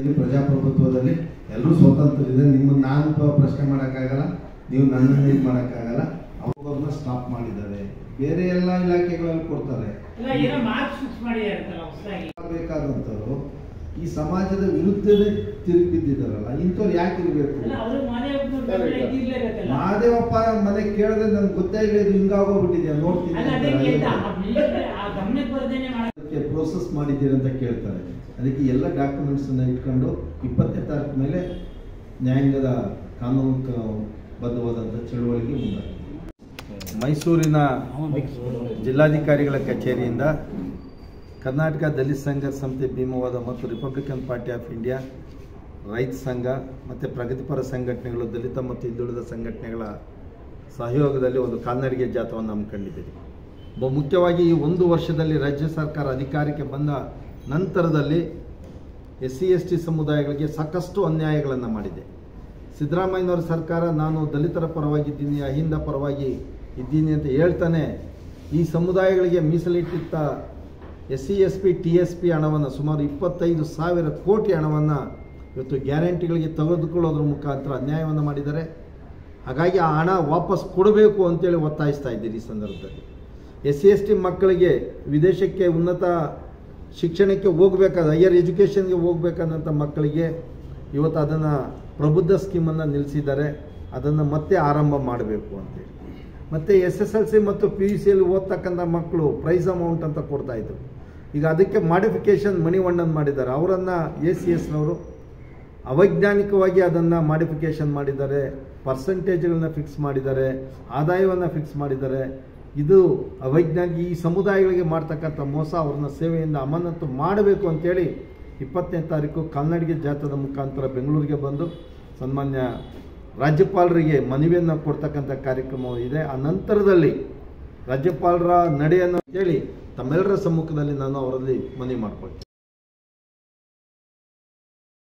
ಇಲ್ಲಿ ಪ್ರಜಾಪ್ರಭುತ್ವದಲ್ಲಿ ಎಲ್ಲರೂ ಸ್ವತಂತ್ರರಿದೆ ನಿಮ್ಮನ್ನ ನಾನು ಪ- ಪ್ರಶ್ನೆ ಮಾಡೋಕ್ಕಾಗಲ್ಲ ನೀವು ನನ್ನನ್ನು ಇದು ಮಾಡೋಕ್ಕಾಗಲ್ಲ ಅವ್ರನ್ನ ಸ್ಟಾಪ್ ಮಾಡಿದ್ದಾರೆ ಬೇರೆ ಎಲ್ಲ ಇಲಾಖೆಗಳಲ್ಲಿ ಕೊಡ್ತಾರೆ ಇಲ್ಲ ಏನೋ ಮಾರ್ಕ್ಸ್ ಫಿಕ್ಸ್ ಮಾಡಿದಾರಂತಲ್ಲ ಹೊಸದಾಗಿ ಬೇಕಾದಂಥವ್ರು ಈ ಸಮಾಜದ ವಿರುದ್ಧನೇ ತಿರುಗಿ ಬಿದ್ದಿದ್ದಾರಲ್ಲ ಇಂಥವ್ರು ಯಾಕೆ ಇರಬೇಕು ಅಲ್ಲ ಅವರು ಮನೆ ಇದಿರ್ಲೇಬೇಕಲ್ಲ ಮಹಾದೇವಪ್ಪ ಮನೆ ಕೇಳಿದ್ರೆ ನನ್ಗೆ ಗೊತ್ತೇ ಇಲ್ಲ ಇದು ಹಿಂಗಾಗೋಗ್ಬಿಟ್ಟಿದ್ಯಾ ನೋಡ್ತೀನಿ ಅಲ್ಲ ಅಂತಾರೆ. ಅದಕ್ಕೆ ಅಂತ ಆ ಬಿಲ್ಡರ್ ಆ ಗಮನಕ್ಕೆ ಬರ್ದೇನೆ ಮಾಡ ಅದಕ್ಕೆ ಪ್ರೋಸೆಸ್ ಮಾಡಿದ್ದೀರಿ ಅಂತ ಕೇಳ್ತಾರೆ ಅದಕ್ಕೆ ಎಲ್ಲ ಡಾಕ್ಯುಮೆಂಟ್ಸನ್ನು ಇಟ್ಕೊಂಡು ಇಪ್ಪತ್ತನೇ ತಾರೀಕು ಮೇಲೆ ನ್ಯಾಯಾಂಗದ ಕಾನೂನು ಕ- ಬದ್ಧವಾದಂಥ ಚಳುವಳಿಗೆ ಮುಂದಾಗ್ತೀವಿ ಮೈಸೂರಿನ ಜಿಲ್ಲಾಧಿಕಾರಿಗಳ ಕಚೇರಿಯಿಂದ ಕರ್ನಾಟಕ ದಲಿತ ಸಂಘರ್ಷ ಸಮಿತಿ ಭೀಮವಾದ ಮತ್ತು ರಿಪಬ್ಲಿಕನ್ ಪಾರ್ಟಿ ಆಫ್ ಇಂಡಿಯಾ ರೈತ ಸಂಘ ಮತ್ತು ಪ್ರಗತಿಪರ ಸಂಘಟನೆಗಳು ದಲಿತ ಮತ್ತು ಹಿಂದುಳಿದ ಸಂಘಟನೆಗಳ ಸಹಯೋಗದಲ್ಲಿ ಒಂದು ಕಾಲ್ನಡಿಗೆ ಜಾಥವನ್ನು ಹಮ್ಮಿಕೊಂಡಿದ್ದೀರಿ ಬಹು ಮುಖ್ಯವಾಗಿ ಈ ಒಂದು ವರ್ಷದಲ್ಲಿ ರಾಜ್ಯ ಸರ್ಕಾರ ಅಧಿಕಾರಕ್ಕೆ ಬಂದ ನಂತರದಲ್ಲಿ ಎಸ್ ಸಿ ಎಸ್ ಟಿ ಸಮುದಾಯಗಳಿಗೆ ಸಾಕಷ್ಟು ಅನ್ಯಾಯಗಳನ್ನು ಮಾಡಿದೆ ಸಿದ್ದರಾಮಯ್ಯನವರ ಸರ್ಕಾರ ನಾನು ದಲಿತರ ಪರವಾಗಿದ್ದೀನಿ ಅಹಿಂದ ಪರವಾಗಿ ಇದ್ದೀನಿ ಅಂತ ಹೇಳ್ತಾನೆ ಈ ಸಮುದಾಯಗಳಿಗೆ ಮೀಸಲಿಟ್ಟಿದ್ದ S C S P T S P ಹಣವನ್ನು ಸುಮಾರು ಇಪ್ಪತ್ತೈದು ಸಾವಿರ ಕೋಟಿ ಹಣವನ್ನು ಇವತ್ತು ಗ್ಯಾರಂಟಿಗಳಿಗೆ ತೆಗೆದುಕೊಳ್ಳೋದ್ರ ಮುಖಾಂತರ ಅನ್ಯಾಯವನ್ನು ಮಾಡಿದ್ದಾರೆ ಹಾಗಾಗಿ ಆ ಹಣ ವಾಪಸ್ ಕೊಡಬೇಕು ಅಂತೇಳಿ ಒತ್ತಾಯಿಸ್ತಾ ಇದ್ದೀರಿ ಈ ಸಂದರ್ಭದಲ್ಲಿ ಎಸ್ ಸಿ ಎಸ್ ಟಿ ಮಕ್ಕಳಿಗೆ ವಿದೇಶಕ್ಕೆ ಉನ್ನತ ಶಿಕ್ಷಣಕ್ಕೆ ಹೋಗಬೇಕಾದ ಹೈಯರ್ ಎಜುಕೇಷನ್ಗೆ ಹೋಗ್ಬೇಕಾದಂಥ ಮಕ್ಕಳಿಗೆ ಇವತ್ತು ಅದನ್ನು ಪ್ರಬುದ್ಧ ಸ್ಕೀಮನ್ನು ನಿಲ್ಲಿಸಿದ್ದಾರೆ ಅದನ್ನು ಮತ್ತೆ ಆರಂಭ ಮಾಡಬೇಕು ಅಂತೇಳಿ ಮತ್ತು ಎಸ್ ಎಸ್ ಎಲ್ ಸಿ ಮತ್ತು ಪಿ ಯು ಸಿಯಲ್ಲಿ ಓದ್ತಕ್ಕಂಥ ಮಕ್ಕಳು ಪ್ರೈಸ್ ಅಮೌಂಟ್ ಅಂತ ಕೊಡ್ತಾ ಇದ್ರು ಈಗ ಅದಕ್ಕೆ ಮಾಡಿಫಿಕೇಶನ್ ಮಣಿವಣ್ಣನ್ ಮಾಡಿದ್ದಾರೆ ಅವರನ್ನು ಎ ಸಿ ಎಸ್ನವರು ಅವೈಜ್ಞಾನಿಕವಾಗಿ ಅದನ್ನು ಮಾಡಿಫಿಕೇಶನ್ ಮಾಡಿದ್ದಾರೆ ಪರ್ಸೆಂಟೇಜ್ಗಳನ್ನ ಫಿಕ್ಸ್ ಮಾಡಿದ್ದಾರೆ ಆದಾಯವನ್ನು ಫಿಕ್ಸ್ ಮಾಡಿದ್ದಾರೆ ಇದು ಅವೈಜ್ಞಾನಿಕ ಈ ಸಮುದಾಯಗಳಿಗೆ ಮಾಡ್ತಕ್ಕಂಥ ಮೋಸ ಅವ್ರನ್ನ ಸೇವೆಯಿಂದ ಅಮಾನತು ಮಾಡಬೇಕು ಅಂತೇಳಿ ಇಪ್ಪತ್ತನೇ ತಾರೀಕು ಕನ್ನಡಿಗೆ ಜಾಥಾದ ಮುಖಾಂತರ ಬೆಂಗಳೂರಿಗೆ ಬಂದು ಸನ್ಮಾನ್ಯ ರಾಜ್ಯಪಾಲರಿಗೆ ಮನವಿಯನ್ನು ಕೊಡ್ತಕ್ಕಂಥ ಕಾರ್ಯಕ್ರಮ ಇದೆ ಆ ನಂತರದಲ್ಲಿ ರಾಜ್ಯಪಾಲರ ನಡೆಯನ್ನು ಹೇಳಿ ತಮ್ಮೆಲ್ಲರ ಸಮ್ಮುಖದಲ್ಲಿ ನಾನು ಅವರಲ್ಲಿ ಮನವಿ ಮಾಡ್ಕೊಳ್ತೀನಿ